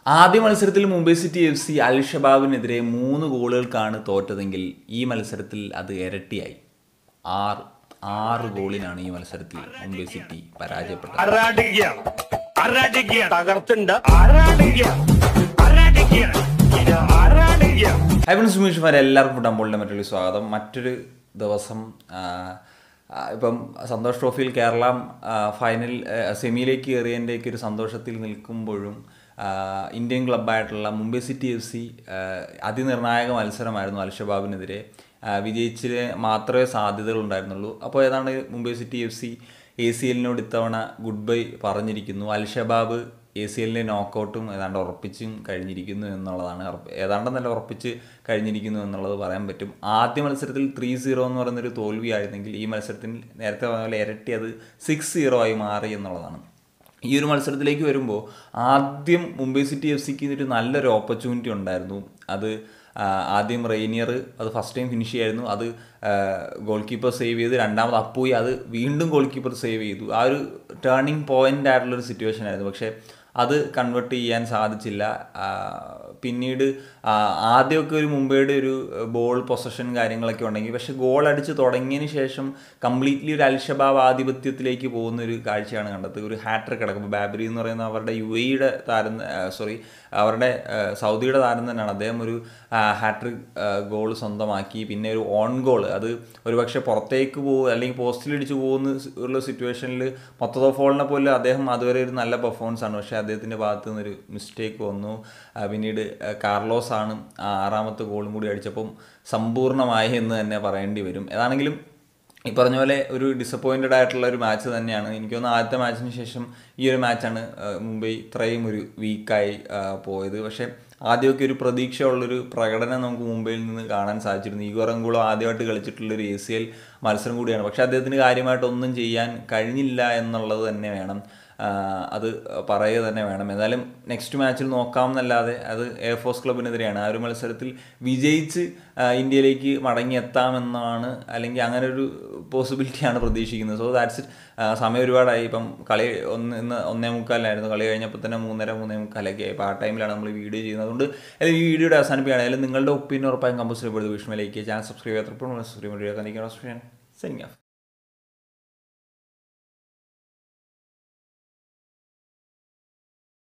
ആദ്യ മത്സരത്തിൽ Mumbai City F C Al ഷബാബിനെതിരെ മൂന്ന് ഗോളുകൾക്കാണ് തോറ്റതെങ്കിൽ ഈ മത്സരത്തിൽ അത് ഇരട്ടിയായി ആറ് ആറ് ഗോളിനാണ് ഈ മത്സരത്തിൽ മുംബൈ സിറ്റി പരാജയപ്പെട്ടത് അറാടിക്കുക അറാടിക്കുക തകർത്തുണ്ട് അറാടിക്കുക അറാടിക്കുക ഇത് അറാടിക്കുക ഹൈബൺ സുമീഷ് എല്ലാവർക്കും ഫുട്ബോളിൻ്റെ മറ്റൊരു സ്വാഗതം മറ്റൊരു ദിവസം ആ, ആ, ഇപ്പം സന്തോഷ് ട്രോഫിയിൽ കേരള ആ, ഫൈനൽ ആ, സെമിയിലേക്ക് കയറിയതിൻ്റെയൊക്കെ ഒരു സന്തോഷത്തിൽ നിൽക്കുമ്പോഴും ആ, ഇന്ത്യൻ ക്ലബ്ബായിട്ടുള്ള മുംബൈ സിറ്റി എഫ് സി അതിനിർണായക മത്സരമായിരുന്നു അൽഷബാബിനെതിരെ ആ, വിജയിച്ചിന് മാത്രമേ സാധ്യതകൾ ഉണ്ടായിരുന്നുള്ളൂ അപ്പോൾ ഏതാണ്ട് Mumbai City F C A C എല്ലിനോട് ഇത്തവണ ഗുഡ് ബൈ പറഞ്ഞിരിക്കുന്നു അൽഷബാബ് എ സി എല്ലിൻ്റെ നോക്കൗട്ടും ഏതാണ്ട് ഉറപ്പിച്ചും കഴിഞ്ഞിരിക്കുന്നു എന്നുള്ളതാണ് ഉറപ്പ്- ഏതാണ്ട് നല്ല ഉറപ്പിച്ച് കഴിഞ്ഞിരിക്കുന്നു എന്നുള്ളത് പറയാൻ പറ്റും ആദ്യ മത്സരത്തിൽ ത്രീ സീറോ എന്ന് പറയുന്നൊരു തോൽവിയായിരുന്നെങ്കിൽ ഈ മത്സരത്തിൽ നേരത്തെ പറഞ്ഞ പോലെ ഇരട്ടി അത് സിക്സ് സീറോ ആയി മാറി എന്നുള്ളതാണ് ഈ ഒരു മത്സരത്തിലേക്ക് വരുമ്പോൾ ആദ്യം മുംബൈ സിറ്റി എഫ് സിക്ക് ഒരു നല്ലൊരു ഓപ്പർച്യൂണിറ്റി ഉണ്ടായിരുന്നു അത് ആ, ആദ്യം റെയിനിയർ അത് ഫസ്റ്റ് ടൈം ഫിനിഷ് ചെയ്യായിരുന്നു അത് ഗോൾ കീപ്പർ സേവ് ചെയ്ത് രണ്ടാമത് അപ്പോയി അത് വീണ്ടും ഗോൾ കീപ്പർ സേവ് ചെയ്തു ആ ഒരു ടേണിംഗ് പോയിന്റ് ആയിട്ടുള്ളൊരു സിറ്റുവേഷൻ ആയിരുന്നു പക്ഷേ അത് കൺവേർട്ട് ചെയ്യാൻ സാധിച്ചില്ല ആ, പിന്നീട് ആ, ആദ്യമൊക്കെ ഒരു മുംബൈയുടെ ഒരു ബോൾ പൊസഷൻ കാര്യങ്ങളൊക്കെ ഉണ്ടെങ്കിൽ പക്ഷെ ഗോൾ അടിച്ച് തുടങ്ങിയതിന് ശേഷം കംപ്ലീറ്റ്ലി ഒരു അൽഷബാബ് ആധിപത്യത്തിലേക്ക് പോകുന്ന ഒരു കാഴ്ചയാണ് കണ്ടത് ഒരു ഹാട്രിക് അടക്കം ബാബരി എന്ന് പറയുന്ന അവരുടെ യു എയുടെ താരം സോറി അവരുടെ ആ, സൗദിയുടെ താരം തന്നെയാണ് അദ്ദേഹം ഒരു ഹാട്രിക് ഗോൾ സ്വന്തമാക്കി പിന്നെ ഒരു ഓൺ ഗോൾ അത് ഒരുപക്ഷെ പുറത്തേക്ക് പോകും അല്ലെങ്കിൽ പോസ്റ്റിലിടിച്ച് പോകുന്ന സ് ഉള്ള സിറ്റുവേഷനിൽ മൊത്തതോ ഫോളിനെ പോലെ അദ്ദേഹം അതുവരെ ഒരു നല്ല പെർഫോമൻസ് ആണ് പക്ഷേ അദ്ദേഹത്തിൻ്റെ ഭാഗത്ത് നിന്നൊരു മിസ്റ്റേക്ക് വന്നു ആ, പിന്നീട് ആ, കാർലോസ് ആണ് ആ ആറാമത്തെ ഗോളും കൂടി അടിച്ചപ്പം സമ്പൂർണ്ണമായി എന്ന് തന്നെ പറയേണ്ടി വരും ഏതാണെങ്കിലും ഈ പറഞ്ഞ പോലെ ഒരു ഡിസപ്പോയിൻറ്റഡ് ആയിട്ടുള്ള ഒരു മാച്ച് തന്നെയാണ് എനിക്ക് തോന്നുന്നു ആദ്യത്തെ മാച്ചിന് ശേഷം ഈ ഒരു മാച്ചാണ് മുംബൈ ഇത്രയും ഒരു വീക്കായി പോയത് പക്ഷേ ആദ്യമൊക്കെ ഒരു പ്രതീക്ഷയുള്ളൊരു പ്രകടനം നമുക്ക് മുംബൈയിൽ നിന്ന് കാണാൻ സാധിച്ചിരുന്നു ഈഗോ റംഗുളോ ആദ്യമായിട്ട് കളിച്ചിട്ടുള്ളൊരു എ സി എൽ മത്സരം കൂടിയാണ് പക്ഷേ അദ്ദേഹത്തിന് കാര്യമായിട്ടൊന്നും ചെയ്യാൻ കഴിഞ്ഞില്ല എന്നുള്ളത് തന്നെ വേണം ആ, അത് പറയുക തന്നെ വേണം എന്തായാലും നെക്സ്റ്റ് മാച്ചിൽ നോക്കാമെന്നല്ലാതെ അത് എയർഫോഴ്സ് ക്ലബിനെതിരെയാണ് ആ ഒരു മത്സരത്തിൽ വിജയിച്ച് ആ, ഇന്ത്യയിലേക്ക് മടങ്ങിയെത്താമെന്നാണ് അല്ലെങ്കിൽ അങ്ങനെ ഒരു പോസിബിലിറ്റിയാണ് പ്രതീക്ഷിക്കുന്നത് സോ ദാറ്റ്സ് ഇറ്റ് സമയം ഒരുപാടായി ഇപ്പം കളി ഒന്ന് ഇന്ന് ഒന്നേ മുക്കാലായിരുന്നു കളി കഴിഞ്ഞപ്പോൾ തന്നെ മൂന്നര മൂന്നേ മുക്കാലൊക്കെ ആയി അപ്പോൾ ആ ടൈമിലാണ് നമ്മൾ വീഡിയോ ചെയ്യുന്നത് അതുകൊണ്ട് അല്ലെങ്കിൽ ഈ വീഡിയോയുടെ അവസാനിപ്പിക്കുകയാണ് അതിൽ നിങ്ങളുടെ ഒപ്പീനിയൻ ഉറപ്പായും കമ്പൽസറി പെടുത്ത് വിഷ്ണുവിലേക്ക് ചാനൽ സബ്സ്ക്രൈബ് ചെയ്യാത്തപ്പോൾ സബ്സ്ക്രൈബ് ചെയ്യുക സെനിങ് ഓഫ്